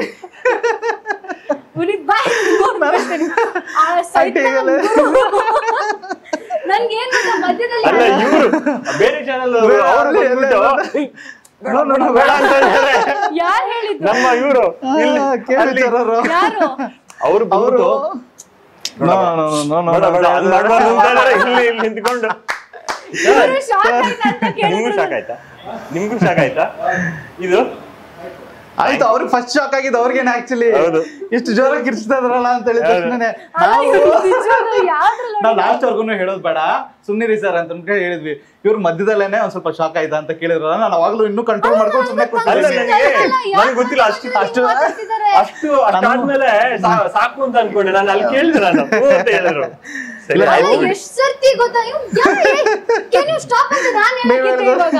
ಉನಿಗ್ ಬಾಯ್ ನೋಡ್ಬಿಡ್ತೀನಿ. ಆ ಸೈಡ್ ಅಡ್ಡಿಗಲ್ಲ. ನನ್ಗೆ ಏನ್ ಗೊತ್ತಾ, ಮಧ್ಯದಲ್ಲಿ ಅಲ್ಲ ಇವ್ರು ಬೇರೆ ಚಾನಲ್ ಬೇರೆ ಅವ್ರು ಅಲ್ಲಿ ಎಲ್ಲ ಬಂದ್ಬಿಟ್ಟು, No, no, no, ಬೇಡ ಅಂತ ಹೇಳ್ತಾರೆ. ಯಾರು ಹೇಳಿದ್ರು ನಮ್ಮ ಇವರು ಕೇಳಿದ್ದಾರರು ಯಾರು ಅವ್ರು ಅವರು ಬಂದ್ಬಿಟ್ಟು, ಬೇಡ, ಬೇಡ, ಅದ್ ಮಾಡ್ಬಾರ್ದು ಅಂತ ಹೇಳಿದ್ರೆ ಇಲ್ಲಿ ಇಲ್ಲಿ ನಿಂತ್ಕೊಂಡು ಇವ್ರು ಶಾಕ್ ಆಯ್ತಾ ಅಂತ ನಿಮ್ಗೂ ಕೇಳಿದ್ರು ಶಾಕ್ ಆಯ್ತಾ ನಿಮ್ಗೂ ಶಾಕ್ ಆಯ್ತಾ ಇದು ಆಯ್ತು ಅವ್ರಿಗೆ ಫಸ್ಟ್ ಶಾಕ್ ಆಗಿದ್ದು ಅವ್ರಿಗೇನೆ ಆಕ್ಚುಲಿ ಹೌದು. ಇಷ್ಟು ಜೋರಾಗಿ ಕಿರ್ಚ್ತಾ ಇದ್ರಲ್ಲ ಅಂತ ಹೇಳಿದ ತಕ್ಷಣನೇ ಅಲ್ಲ, ನಾವು ಇವ್ರು ನಿಜವಾಗ್ಲೂ ಯಾವ್ದ್ರಲ್ಲಿ ನಾವು ಲಾಸ್ಟ್ ವರ್ಗು ಹೇಳೋದು ಬೇಡ ಸುಮ್ನಿರಿ ಸರ್ ಅಂತ ಅನ್ಕೊಂಡು ಹೇಳಿದ್ವಿ ಇವ್ರು ಮಧ್ಯದಲ್ಲೇನೆ ಒಂದ್ ಸ್ವಲ್ಪ ಶಾಕ್ ಆಯ್ತಾ ಅಂತ ಕೇಳಿದ್ರಲ್ಲ ನಾನು ಅವಾಗ್ಲೂ ಇನ್ನೂ ಕಂಟ್ರೋಲ್ ಮಾಡ್ಕೊಂಡು ಸುಮ್ಮನೆ ಅಲ್ಲ ಕೂತಿದ್ದೆ ನನಗೆ ಅಲ್ಲ, ಯಾರು ನನಗೆ ಗೊತ್ತಿಲ್ಲ ಅಷ್ಟು ಅಷ್ಟು ಮಾತಾಡ್ತಿದ್ದಾರೆ? ಅಷ್ಟು ಅಷ್ಟಾದ್ಮೇಲೆ ಸಾ- ಸಾಕು ಅಂತ ಅನ್ಕೊಂಡೆ ನಾನು ಅಲ್ಲಿ ಕೇಳಿದೆ ನಾನು ಹ್ಞೂ ಅಂತ ಹೇಳಿದ್ರು ಸರಿ ಇಲ್ಲ, ಆಯ್ತು ಅಲ್ಲ, ಬಿಡಿ. ಎಷ್ಟ್ ಸರ್ತಿ ಗೊತ್ತಾ ಕ್ಯಾನ್ ಯು ಸ್ಟಾಪ್ ಅಂತ ನಾನು ಹೇಳಕ್ಕಿದ್ದೆ ಇವಾಗ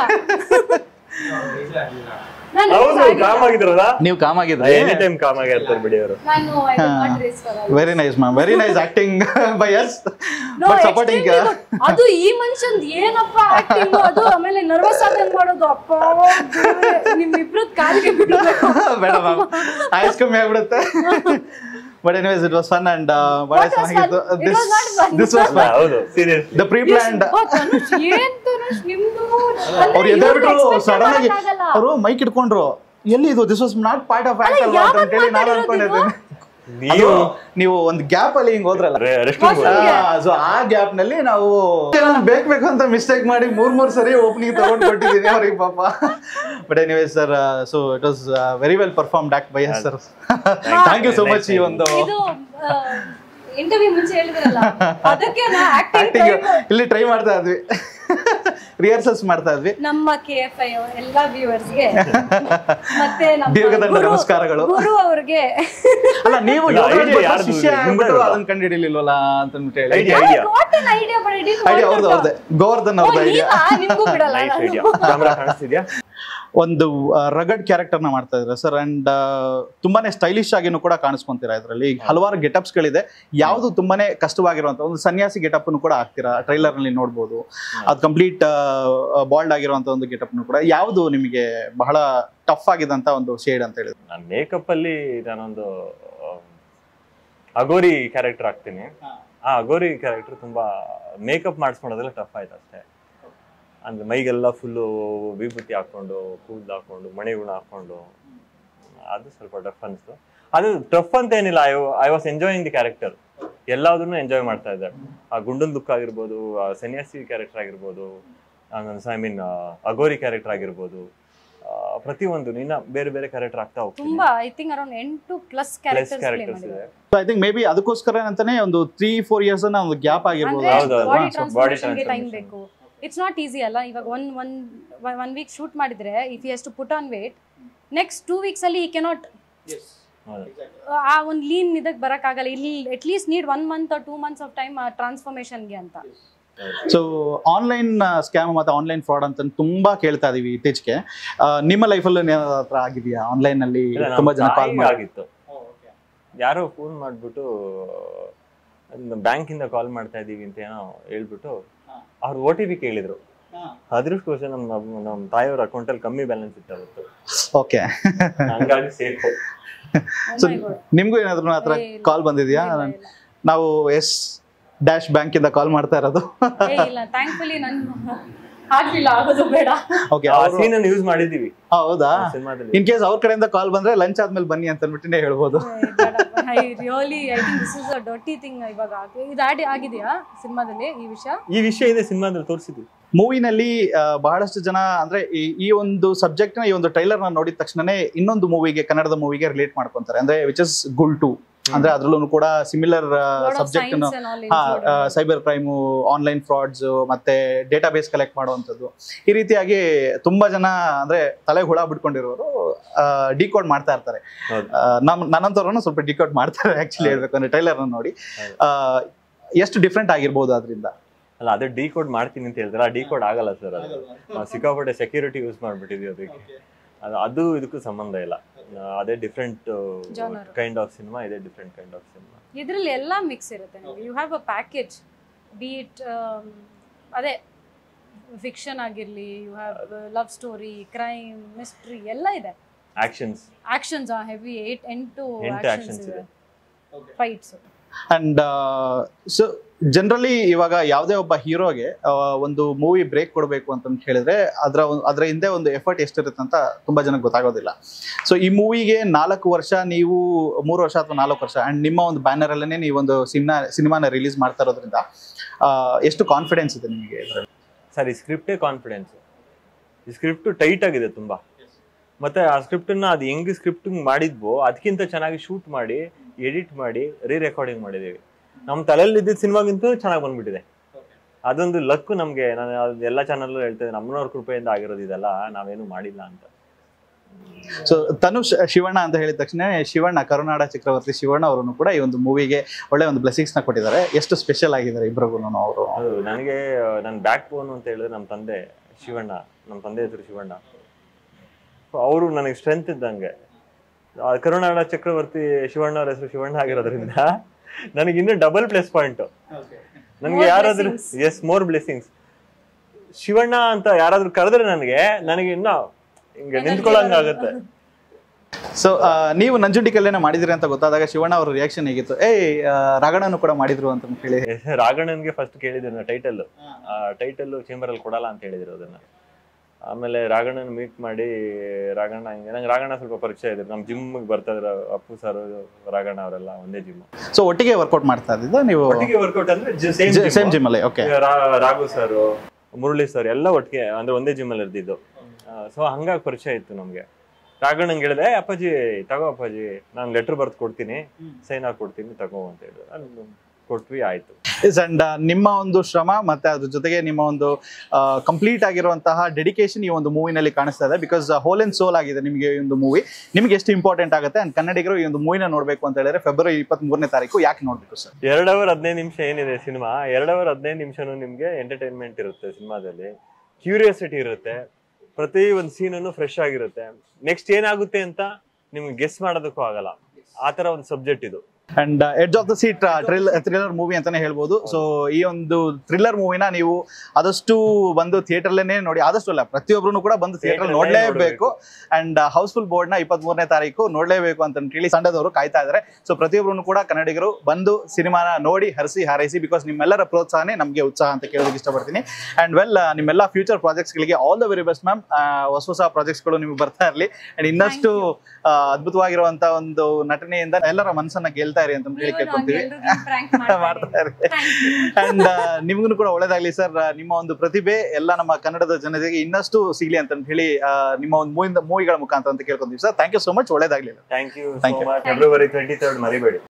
ನಾನು ಹೌದು ಕಾಮ್ ಆಗಿದ್ರಲ್ಲ ನೀವು ಕಾಮ್ ಆಗಿದ್ರಿ ಎನಿ ಟೈಮ್ ಕಾಮ್ ಆಗಿರ್ತಾರೆ ಬಿಡಿ ಅವರು ನಾನು I will not raise for all. Very nice ma'am very nice acting by yes No, but supporting extremely good. ಅದು ಈ ಮನುಷ್ಯಂದ್ ಏನಪ್ಪ ಆಕ್ಟಿಂಗ್ ಅದು ಆಮೇಲೆ ನರ್ವಸ್ ಆದಂಗ್ ಮಾಡೋದು ಅಪ್ಪ ದೇವ್ರೇ, ನಿಮ್ಮಿಬ್ರದ್ ಕಾಲಿಗೆ ಬಿಡಬೇಕು ಬೇಡ ಮ್ಯಾಮ್ ಆಯ್ಸ್ ಕಮ್ಮಿ ಆಗ್ಬಿಡುತ್ತೆ but anyways it was fun and ಬಹಳ What was fun? ಚೆನ್ನಾಗಿತ್ತು It this was not fun. This was fun ಹೌದು seriously the pre planned Tanush ಏನ್ ತನುಷ್ ನಿಮ್ದು ಅವ್ರು ಎದ್ದೇಳ್ಬಿಟ್ರು ಸಡನ್ ಆಗಿ ಆಗಲ್ಲ ಅವರು ಮೈಕ್ ಇಟ್ಕೊಂಡ್ರು ಎಲ್ಲಿ ಇದು this was not part of act ಅಲ್ವಾ ಅಂತ ಹೇಳಿ ನಾನು ಅನ್ಕೊಂಡಿದ್ದೀನಿ ನೀವು ನೀವು ಒಂದು ಗ್ಯಾಪ್ ಅಲ್ಲಿ ಹಿಂಗ್ ಹೋದ್ರಲ್ಲ ರೆಸ್ಟ್ ಸೊ ಆ ಗ್ಯಾಪ್ ನಲ್ಲಿ ನಾವು ನಾನು ಬೇಕು ಬೇಕು ಅಂತ ಮಿಸ್ಟೇಕ್ ಮಾಡಿ ಮೂರ್ ಮೂರ್ ಸರಿ ಓಪನಿಂಗ್ ತಗೊಂಡ್ ಕೊಟ್ಟಿದ್ದೀನಿ ಅವ್ರಿಗೆ ಪಾಪ but anyway sir so it was very well perform act by sir thank you so much ಈ ಒಂದು ಇದು ಇಂಟರ್ವ್ಯೂ ಮುಂಚೆ ಹೇಳಿದ್ರಲ್ಲ ಅದಕ್ಕೆ ನಾ ಆಕ್ಟಿಂಗ್ ಆಕ್ಟಿಂಗ್ ಇಲ್ಲಿ ಟ್ರೈ ಮಾಡ್ತಾ ಇದ್ವಿ ರಿಹರ್ಸಲ್ಸ್ ಮಾಡ್ತಾ ಇದ್ವಿ ನಮ್ಮ ಕೆ ಎಫ್ ಐ ಎಲ್ಲಾ ವ್ಯೂವರ್ಸ್ಗೆ ಮತ್ತೆ ನಮ್ಮ ದೀರ್ಘದಂಡ ಗುರು- ನಮಸ್ಕಾರಗಳು. ಗುರು ಅವ್ರಿಗೆ ಅಲ್ಲ ನೀವು ಇಲ್ಲ, ಯೋಗರಾಜ್ idea ಭಟ್ರ ಯಾರ್ದು ಶಿಷ್ಯ ಇದೆ? ಆಗ್ಬಿಟ್ಟು ನಿಮ್ದೇ ಅದನ್ನ ಕಂಡಿಡಿಲಿಲ್ವಲ್ಲ ಅಂತ ಹೇಳಿ idea idea what an idea but it idea ಅವ್ರದ್ದು ಅವ್ರದ್ದೇ ಗೋವರ್ಧನ್ ಅವ್ರದ್ದು ಐಡಿಯಾ ನಿಮ್ಗೂ ಬಿಡಲ್ಲ ನೈಸ್ ನಾನು. ಐಡಿಯಾ ಕ್ಯಾಮ್ರಾ ಕಾಣಿಸ್ತಿದ್ಯಾ ಒಂದು ರಗಡ್ ಕ್ಯಾರೆಕ್ಟರ್ ನ ಮಾಡ್ತಾ ಇದ್ರೆ ಸರ್ ಅಂಡ್ ತುಂಬಾನೇ ಸ್ಟೈಲಿಶ್ ಆಗಿನೂ ಕೂಡ ಕಾಣಿಸ್ಕೊಂತೀರಾ ಇದರಲ್ಲಿ ಹಲವಾರು ಗೆಟಪ್ಸ್ ಗಳಿದೆ ಯಾವುದು ತುಂಬಾನೇ ಕಷ್ಟವಾಗಿರುವಂತ ಒಂದು ಸನ್ಯಾಸಿ ಗೆಟಪ್ ಕೂಡ ಹಾಕ್ತೀರಾ ಟ್ರೈಲರ್ ನಲ್ಲಿ ನೋಡ್ಬೋದು ಅದು ಕಂಪ್ಲೀಟ್ ಬಾಲ್ಡ್ ಆಗಿರುವಂತ ಒಂದು ಗೆಟಪ್ ಕೂಡ ಯಾವುದು ನಿಮಗೆ ಬಹಳ ಟಫ್ ಆಗಿದಂತ ಒಂದು ಶೇಡ್ ಅಂತ ಹೇಳಿದ್ರೆ ನಾನು ಮೇಕಪ್ ಅಲ್ಲಿ ನಾನೊಂದು ಆ, ಅಗೋರಿ ಕ್ಯಾರೆಕ್ಟರ್ ಆಗ್ತೀನಿ ಆ ಅಗೋರಿ ಕ್ಯಾರೆಕ್ಟರ್ ತುಂಬಾ ಮೇಕಪ್ ಮಾಡಿಸ್ಕೊಳೋದೆಲ್ಲ ಟಫ್ ಆಯ್ತು ಅಷ್ಟೇ ಅಂದ್ರೆ ಮೈಗೆಲ್ಲ ಫುಲ್ಲು ವಿಭೂತಿ ಹಾಕೊಂಡು ಕೂದಲು ಹಾಕೊಂಡು ಮಣಿಗುಣ ಹಾಕೊಂಡು ಅದು ಸ್ವಲ್ಪ ಟಫ್ ಅನಿಸ್ತು ಅದು ಟಫ್ ಅಂತ ಏನಿಲ್ಲ I I was enjoying the character ಎಲ್ಲದನ್ನು ಎಂಜಾಯ್ ಮಾಡ್ತಾ ಇದ್ದೆ ಆ ಗುಂಡನ್ ಲುಕ್ ಆಗಿರ್ಬೋದು ಆ ಸನ್ಯಾಸಿ ಕ್ಯಾರೆಕ್ಟರ್ ಆಗಿರ್ಬೋದು ಐ ಮೀನ್ ಅಗೋರಿ ಕ್ಯಾರೆಕ್ಟರ್ ಆಗಿರ್ಬೋದು ಆ, ಪ್ರತಿಯೊಂದು ನಿನ್ನ ಬೇರೆ ಬೇರೆ ಕ್ಯಾರೆಕ್ಟರ್ ಆಗ್ತಾ ಹೋಗ್ತೀನಿ ತುಂಬಾ ಐ ಥಿಂಕ್ ಅರೌಂಡ್ ಎಂಟು plus plus characters play characters ಇದೆ ಮಾಡಿದ್ದಾರೆ ಐ ಥಿಂಕ್ ಮೇ ಬಿ ಅದಕ್ಕೋಸ್ಕರ ಅಂತಾನೆ ಒಂದು ತ್ರೀ ಫೋರ್ ಇಯರ್ಸ್ ಒಂದು ಗ್ಯಾಪ್ ಆಗಿರ್ಬೋದು ಅಂದ್ರೆ ಹೌದು, ಹೌದು. ಬಾಡಿ Body ಟ್ರಾನ್ಸ್ಫಾರ್ಮೇಶನ್ಗೆ ಟೈಮ್ transformation. ಬೇಕು ಇಟ್ಸ್ ನಾಟ್ ಈಸಿ ಅಲ್ಲ ಇವಾಗ one one one week shoot ಮಾಡಿದ್ರೆ if you to put on weight next two ವೀಕ್ಸಲ್ಲಿ ಈ ಕೆನಾಟ್ ಆ ಒಂದು ಲೀನ್ ಇದಕ್ಕೆ ಬರೋಕ್ಕಾಗಲ್ಲ ಇಲ್ಲಿ at least need one month two months of time ಟ್ರಾನ್ಸ್ಫಾರ್ಮೇಷನ್ಗೆ ಅಂತ ಸೊ ಆನ್ಲೈನ್ ಸ್ಕ್ಯಾಮ್ ಮತ್ತೆ ಆನ್ಲೈನ್ ಫ್ರಾಡ್ ಅಂತ ತುಂಬಾ ಕೇಳ್ತಾ ಇದೀವಿ ಇತ್ತೀಚೆಗೆ ಆ, ನಿಮ್ಮ ಲೈಫಲ್ಲೂ ಹತ್ರ ಆಗಿದೆಯಾ ಆನ್ಲೈನ್ ಅಲ್ಲಿ ತುಂಬಾ ಜನ ಕಾಲ್ ಮಾಡಿ ಆಗಿತ್ತು ಯಾರೋ ಫೋನ್ ಮಾಡ್ಬಿಟ್ಟು ಬ್ಯಾಂಕ್ ಇಂದ ಕಾಲ್ ಮಾಡ್ತಾ ಇದೀವಿ ಅಂತ ಏನೋ ಹೇಳ್ಬಿಟ್ಟು ಅವ್ರು ಓ ಟಿ ಪಿ ಕೇಳಿದ್ರು ಅದೃಷ್ಟವಶ ನಮ್ಮ ನಮ್ಮ- ನಮ್ಮ ತಾಯಿಯವ್ರ ಅಕೌಂಟ್ ಅಲ್ಲಿ ಕಮ್ಮಿ ಬ್ಯಾಲೆನ್ಸ್ ಇತ್ತು ಅವತ್ತು ಓಕೆ ಹಂಗಾಗಿ ಸೇಫ್ ಸೊ ನಿಮ್ಗೂ ಏನಾದ್ರು ಆ ಥರ ಏ, ಇಲ್ಲ. ಕಾಲ್ ಬಂದಿದ್ಯಾ ಇಲ್ಲ, ಇಲ್ಲ. ನಾವು ಎಸ್ ಡ್ಯಾಶ್ ಬ್ಯಾಂಕ್ ಇಂದ ಕಾಲ್ ಮಾಡ್ತಾ ಇರೋದು ಏ ಇಲ್ಲ ಥ್ಯಾಂಕ್ಫುಲಿ ನನ್ ಆಗ್ಲಿಲ್ಲ ಆಗೋದು ಬೇಡ ಓಕೆ ಆ ಸೀನ್ ಅನ್ನು ಯೂಸ್ ಮಾಡಿದೀವಿ ಹೌದಾ ಸಿನಿಮಾದಲ್ಲಿ ಇನ್ ಕೇಸ್ ಅವ್ರ ಕಡೆಯಿಂದ ಕಾಲ್ ಬಂದ್ರೆ ಲಂಚ್ ಆದ್ಮೇಲೆ ಬನ್ನಿ ಅಂತ ಅಂದ್ಬಿಟ್ಟಿನೇ ಹೇಳ್ಬೋದು I really I think this is a ಡೊಟಿ ಥಿಂಗ್ ಇವಾಗ ಆಗಿ- ಇದು ಆಡಿ ಆಗಿದೆಯಾ ಸಿನಿಮಾದಲ್ಲಿ ಈ ವಿಷಯ ಈ ವಿಷಯ ಇದೆ ಸಿನಿಮಾದಲ್ಲಿ ತೋರಿಸಿದ್ವಿ ಮೂವಿನಲ್ಲಿ ಬಹಳಷ್ಟು ಜನ ಅಂದ್ರೆ ಈ ಈ ಒಂದು ಸಬ್ಜೆಕ್ಟ್ ನ ಈ ಒಂದು ಟ್ರೈಲರ್ ನ ನೋಡಿದ ತಕ್ಷಣನೇ ಇನ್ನೊಂದು ಮೂವಿಗೆ ಕನ್ನಡದ ಮೂವಿಗೆ ರಿಲೇಟ್ ಮಾಡ್ಕೊಂತಾರೆ ಅಂದ್ರೆ ವಿಚ್ ಇಸ್ ಗುಲ್ ಟು ಅಂದ್ರೆ ಅದ್ರಲ್ಲೂ ಕೂಡ similar subject science and all cyber crime online frauds ಮತ್ತೆ ಡೇಟಾ ಬೇಸ್ ಕಲೆಕ್ಟ್ ಮಾಡುವಂಥದ್ದು ಈ ರೀತಿಯಾಗಿ ತುಂಬಾ ಜನ ಅಂದ್ರೆ ತಲೆ ಹುಳ ಬಿಟ್ಕೊಂಡಿರೋರು ಡಿಕೋಡ್ ಮಾಡ್ತಾ ಇರ್ತಾರೆ ಹೌದು. ಆ, ನಮ್ ನನ್ನಂತವ್ರನ್ನು ಸ್ವಲ್ಪ ಡಿಕೋಡ್ ಮಾಡ್ತಾರೆ ಆಕ್ಚುಲಿ ಹೇಳ್ಬೇಕು ಅಂದ್ರೆ ಟ್ರೈಲರ್ ನೋಡಿ ಆ, ಎಷ್ಟು ಡಿಫ್ರೆಂಟ್ ಆಗಿರ್ಬೋದು ಅದರಿಂದ ಅಲ್ಲ ಅದೇ ಡಿ ಕೋಡ್ ಮಾಡ್ತೀನಿ ಅಂತ ಹೇಳಿದ್ರೆ ಆ ಡಿ ಕೋಡ್ ಆಗಲ್ಲ ಸರ್ ಅದು ನಾವು ಸಿಕ್ಕಾಪಟ್ಟೆ ಸೆಕ್ಯೂರಿಟಿ ಯೂಸ್ ಮಾಡ್ಬಿಟ್ಟಿದ್ವಿ ಅದಕ್ಕೆ ಅದು ಅದು ಇದಕ್ಕೂ ಸಂಬಂಧ ಇಲ್ಲ ಆ, ಅದೇ different Genre. Kind of cinema ಇದೇ ಡಿಫ್ರೆಂಟ್ ಕೈಂಡ್ ಆಫ್ ಸಿನಿಮಾ ಇದರಲ್ಲಿ ಎಲ್ಲ ಮಿಕ್ಸ್ ಇರುತ್ತೆ ನಿಮಗೆ you have a package be it ಅದೇ ಫಿಕ್ಷನ್ ಆಗಿರಲಿ you have love story crime mystery ಎಲ್ಲ ಇದೆ ಆಕ್ಷನ್ಸ್ ಆಕ್ಷನ್ಸ್ ಹೆವಿ ಏಟ್ ಎಂಟು ಎಂಟು ಆಕ್ಷನ್ಸ್ actions ಇದೆ ಇದೆ. ಫೈಟ್ಸ್ ಅಂಡ್ ಸೊ ಜನರಲಿ ಇವಾಗ ಯಾವುದೇ ಒಬ್ಬ ಹೀರೋಗೆ ಒಂದು ಮೂವಿ ಬ್ರೇಕ್ ಕೊಡಬೇಕು ಅಂತ ಹೇಳಿದ್ರೆ ಅದರ ಅದರ ಹಿಂದೆ ಒಂದು ಎಫರ್ಟ್ ಎಷ್ಟಿರುತ್ತೆ ಅಂತ ತುಂಬಾ ಜನಕ್ಕೆ ಗೊತ್ತಾಗೋದಿಲ್ಲ ಸೊ ಈ ಮೂವಿಗೆ ನಾಲ್ಕು ವರ್ಷ ನೀವು ಮೂರು ವರ್ಷ ಅಥವಾ ನಾಲ್ಕು ವರ್ಷ ಅಂಡ್ ನಿಮ್ಮ ಒಂದು ಬ್ಯಾನರ್ ಅಲ್ಲೇ ನೀವು ಒಂದು ಸಿನಿಮಾ ಸಿನಿಮಾನ ರಿಲೀಸ್ ಮಾಡ್ತಾ ಇರೋದ್ರಿಂದ ಆ, ಎಷ್ಟು ಕಾನ್ಫಿಡೆನ್ಸ್ ಇದೆ ನಿಮಗೆ ಇದ್ರಲ್ಲಿ? ಸರ್ ಈ ಸ್ಕ್ರಿಪ್ಟೇ ಕಾನ್ಫಿಡೆನ್ಸ್ ಈ ಸ್ಕ್ರಿಪ್ಟ್ ಟೈಟ್ ಆಗಿದೆ ತುಂಬಾ ಮತ್ತೆ ಆ ಸ್ಕ್ರಿಪ್ಟ್ ನ ಅದು ಹೆಂಗ್ ಸ್ಕ್ರಿಪ್ಟ್ ಮಾಡಿದ್ವೋ ಅದಕ್ಕಿಂತ ಚೆನ್ನಾಗಿ ಶೂಟ್ ಮಾಡಿ ಎಡಿಟ್ ಮಾಡಿ ರೀ ರೆಕಾರ್ಡಿಂಗ್ ಮಾಡಿದೀವಿ ನಮ್ಮ ತಲೆಯಲ್ಲಿ ಇದ್ದಿದ್ದ ಸಿನಿಮಾಗಿಂತ ಚೆನ್ನಾಗಿ ಬಂದ್ಬಿಟ್ಟಿದೆ ಅದೊಂದು ಲಕ್ ನಮ್ಗೆ ನಾನು ಅದ್ ಎಲ್ಲ ಚಾನಲ್ ಹೇಳ್ತೇವೆ ನಮ್ಮನವ್ರ ಕೃಪೆಯಿಂದ ಆಗಿರೋದು ಇದೆಲ್ಲ ನಾವೇನು ಮಾಡಿಲ್ಲ ಅಂತ ಸೊ ತನುಷ್ ಶಿವಣ್ಣ ಅಂತ ಹೇಳಿದ ತಕ್ಷಣ ಶಿವಣ್ಣ ಕರುನಾಡ ಚಕ್ರವರ್ತಿ ಶಿವಣ್ಣ ಅವರನ್ನು ಕೂಡ ಈ ಒಂದು ಮೂವಿಗೆ ಒಳ್ಳೆ ಒಂದು ಬ್ಲೆಸಿಂಗ್ಸ್ ನ ಕೊಟ್ಟಿದ್ದಾರೆ ಎಷ್ಟು ಸ್ಪೆಷಲ್ ಆಗಿದ್ದಾರೆ ಇಬ್ಬರಿಗೂ ಅವರು ಅದು ನನಗೆ ನನ್ನ ಬ್ಯಾಕ್ ಬೋನ್ ಅಂತ ಹೇಳಿದ್ರೆ ನಮ್ಮ ತಂದೆ ಶಿವಣ್ಣ ನಮ್ಮ ತಂದೆ ಹೆಸರು ಶಿವಣ್ಣ ಅವರು ನನಗೆ ಸ್ಟ್ರೆಂತ್ ಇದ್ದಂಗೆ ಆ ಕರುನಾಡ ಚಕ್ರವರ್ತಿ ಶಿವಣ್ಣ ಅವ್ರ ಹೆಸರು ಶಿವಣ್ಣ ಆಗಿರೋದ್ರಿಂದ ನನಗೆ ಇನ್ನೂ ಡಬಲ್ ಪ್ಲಸ್ ಪಾಯಿಂಟ್ ನನಗೆ More ಯಾರಾದ್ರೂ blessings. Yes more blessings Shivanna ಅಂತ ಯಾರಾದ್ರೂ ಕರೆದ್ರೆ ನನಗೆ ನನಗೆ ಇನ್ನ ಹಿಂಗೆ ನಿಂತ್ಕೊಳ್ಳಂಗ ಆಗುತ್ತೆ ಸೊ ನೀವು ನಂಜುಂಡಿ ಕಲ್ಯಾಣ ಮಾಡಿದಿರಿ ಅಂತ ಗೊತ್ತಾದಾಗ ಶಿವಣ್ಣ ಅವರ ರಿಯಾಕ್ಷನ್ ಹೇಗಿತ್ತು ಏಯ್ ಆ, ರಾಘಣ್ಣನು ಕೂಡ ಮಾಡಿದ್ರು ಅಂತ ಹೇಳಿ ರಾಘಣ್ಣನ್ಗೆ ಫಸ್ಟ್ ಕೇಳಿದ್ರು ಟೈಟಲ್ ಟೈಟಲ್ ಚೇಂಬರ್ ಅಲ್ಲಿ ಕೊಡಲ್ಲ ಅಂತ ಹೇಳಿದ್ರು ಅದನ್ನ ಆಮೇಲೆ ರಾಘಣ್ಣನ ಮೀಟ್ ಮಾಡಿ ರಾಘಣ್ಣ ಹಿಂಗೆ ನಂಗೆ ರಾಘಣ್ಣ ಸ್ವಲ್ಪ ಪರಿಚಯ ಇದ್ರು ನಮ್ಮ ಜಿಮ್ ಬರ್ತಾ ಇದ್ರು ಅಪ್ಪು ಸರ್ ರಾಘಣ್ಣ ಅವರೆಲ್ಲ ಒಂದೇ ಜಿಮ್ ಸೊ ಒಟ್ಟಿಗೆ ವರ್ಕೌಟ್ ಮಾಡ್ತಾ ಇದ್ದಿದ್ದ ನೀವು ಒಟ್ಟಿಗೆ ವರ್ಕೌಟ್ ಅಂದ್ರೆ ಸೇಮ್ ಸೇಮ್ ಜಿಮ್ ಅಲ್ಲಿ okay Raghu sir Murali sir ಎಲ್ಲ ಒಟ್ಟಿಗೆ ಅಂದ್ರೆ ಒಂದೇ ಜಿಮ್ ಅಲ್ಲಿ ಇರ್ತಿದ್ದು ಸೊ ಹಂಗಾಗಿ ಪರಿಚಯ ಇತ್ತು ನಮ್ಗೆ ರಾಘಣ್ಣಂಗೆ ಹೇಳಿದೆ "ಏ, ಅಪ್ಪಾಜಿ ತಗೋ ಅಪ್ಪಾಜಿ ನಾನು ಲೆಟರ್ ಬರ್ದು ಕೊಡ್ತೀನಿ ಸೈನ್ ಹಾಕಿ ಕೊಡ್ತೀನಿ ತಗೋ ಅಂತ ಹೇಳಿದ್ರು ಅಲ್ಲಿ ಕೊಟ್ವಿ ಆಯ್ತು ಅಂಡ್ ನಿಮ್ಮ ಒಂದು ಶ್ರಮ ಮತ್ತೆ ಅದ್ರ ಜೊತೆಗೆ ನಿಮ್ಮ ಒಂದು ಕಂಪ್ಲೀಟ್ ಆಗಿರುವಂತಹ ಡೆಡಿಕೇಶನ್ ಈ ಒಂದು ಮೂವಿನಲ್ಲಿ ಕಾಣಿಸ್ತಾ ಇದೆ ಬಿಕಾಸ್ ಹೋಲ್ ಅಂಡ್ ಸೋಲ್ ಆಗಿದೆ ನಿಮಗೆ ಈ ಒಂದು ಮೂವಿ ನಿಮ್ಗೆ ಎಷ್ಟು ಇಂಪಾರ್ಟೆಂಟ್ ಆಗುತ್ತೆ ಅಂಡ್ ಕನ್ನಡಿಗರು ಈ ಒಂದು ಮೂವಿನ ನೋಡ್ಬೇಕು ಅಂತ ಹೇಳಿದ್ರೆ ಫೆಬ್ರವರಿ ಇಪ್ಪತ್ತ್ ಮೂರನೇ ತಾರೀಕು ಯಾಕೆ ನೋಡ್ಬೇಕು ಸರ್ ಎರಡ್ ಅವರ್ ಹದಿನೈದು ನಿಮಿಷ ಏನಿದೆ ಸಿನಿಮಾ ಎರಡ್ ಅವರ್ ಹದಿನೈದು ನಿಮಿಷನೂ ನಿಮ್ಗೆ ಎಂಟರ್ಟೈನ್ಮೆಂಟ್ ಇರುತ್ತೆ ಸಿನಿಮಾದಲ್ಲಿ ಕ್ಯೂರಿಯಾಸಿಟಿ ಇರುತ್ತೆ ಪ್ರತಿ ಒಂದು ಸೀನನ್ನು ಫ್ರೆಶ್ ಆಗಿರುತ್ತೆ ನೆಕ್ಸ್ಟ್ ಏನಾಗುತ್ತೆ ಅಂತ ನಿಮ್ಗೆ ಗೆಸ್ ಮಾಡೋದಕ್ಕೂ ಆಗಲ್ಲ ಆ ತರ ಒಂದು ಸಬ್ಜೆಕ್ಟ್ ಇದು and edge of the seat thriller movie ಅಂತಾನೆ ಹೇಳ್ಬೋದು ಸೊ ಈ ಒಂದು ಥ್ರಿಲ್ಲರ್ ಮೂವಿನ ನೀವು ಆದಷ್ಟು ಬಂದು ಥಿಯೇಟರ್ಲೇನೆ ನೋಡಿ ಆದಷ್ಟು ಅಲ್ಲ ಪ್ರತಿಯೊಬ್ಬರು ಕೂಡ ಬಂದು ಥಿಯೇಟರ್ Theatre ನೋಡ್ಲೇಬೇಕು ಅಂಡ್ ಹೌಸ್ಫುಲ್ ಬೋರ್ಡ್ ನ ಇಪ್ಪತ್ತ್ ಮೂರನೇ ತಾರೀಕು ನೋಡ್ಲೇಬೇಕು ಅಂತ ಹೇಳಿ ಸಂಡದವರು ಕಾಯ್ತಾ ಇದ್ದಾರೆ ಸೊ ಪ್ರತಿಯೊಬ್ಬರು ಕೂಡ ಕನ್ನಡಿಗರು ಬಂದು ಸಿನಿಮಾನ ನೋಡಿ ಹರಿಸಿ ಹಾರೈಸಿ ಬಿಕಾಸ್ ನಿಮ್ಮೆಲ್ಲರ ಪ್ರೋತ್ಸಾಹನೇ ನಮಗೆ ಉತ್ಸಾಹ ಅಂತ ಕೇಳೋದಕ್ಕೆ ಇಷ್ಟಪಡ್ತೀನಿ ಅಂಡ್ ವೆಲ್ ನಿಮ್ಮೆಲ್ಲ ಫ್ಯೂಚರ್ ಪ್ರಾಜೆಕ್ಟ್ಸ್ಗಳಿಗೆ all the very best ma'am ಹೊಸ ಹೊಸ ಪ್ರಾಜೆಕ್ಟ್ಸ್ಗಳು ನಿಮ್ಗೆ ಬರ್ತಾ ಇರಲಿ ಅಂಡ್ ಇನ್ನಷ್ಟು ಆ, ಅದ್ಭುತವಾಗಿರುವಂತ ಒಂದು ನಟನೆಯಿಂದ ಎಲ್ಲರ ಮನಸ್ಸನ್ನ ಗೆಲ್ತಾ ಇರಿ ಅಂತ ಹೇಳಿ ಕೇಳ್ಕೊಂತೀವಿ ಮಾಡ್ತಾ ಇರಿ ಅಂಡ್ ನಿಮ್ಗೂ ಕೂಡ ಒಳ್ಳೇದಾಗ್ಲಿ ಸರ್ ನಿಮ್ಮ ಒಂದು ಪ್ರತಿಭೆ ಎಲ್ಲ ನಮ್ಮ ಕನ್ನಡದ ಜನತೆಗೆ ಇನ್ನಷ್ಟು ಸಿಗ್ಲಿ ಅಂತ ಹೇಳಿ ಆ, ನಿಮ್ಮ ಒಂದು ಮೂವಿಗಳ ಮುಖಾಂತರ ಅಂತ ಕೇಳ್ಕೊಂತೀವಿ sir thank you so much ಒಳ್ಳೇದಾಗ್ಲಿ thank you Thank so you. Much February twenty third ಮರಿಬೇಡಿ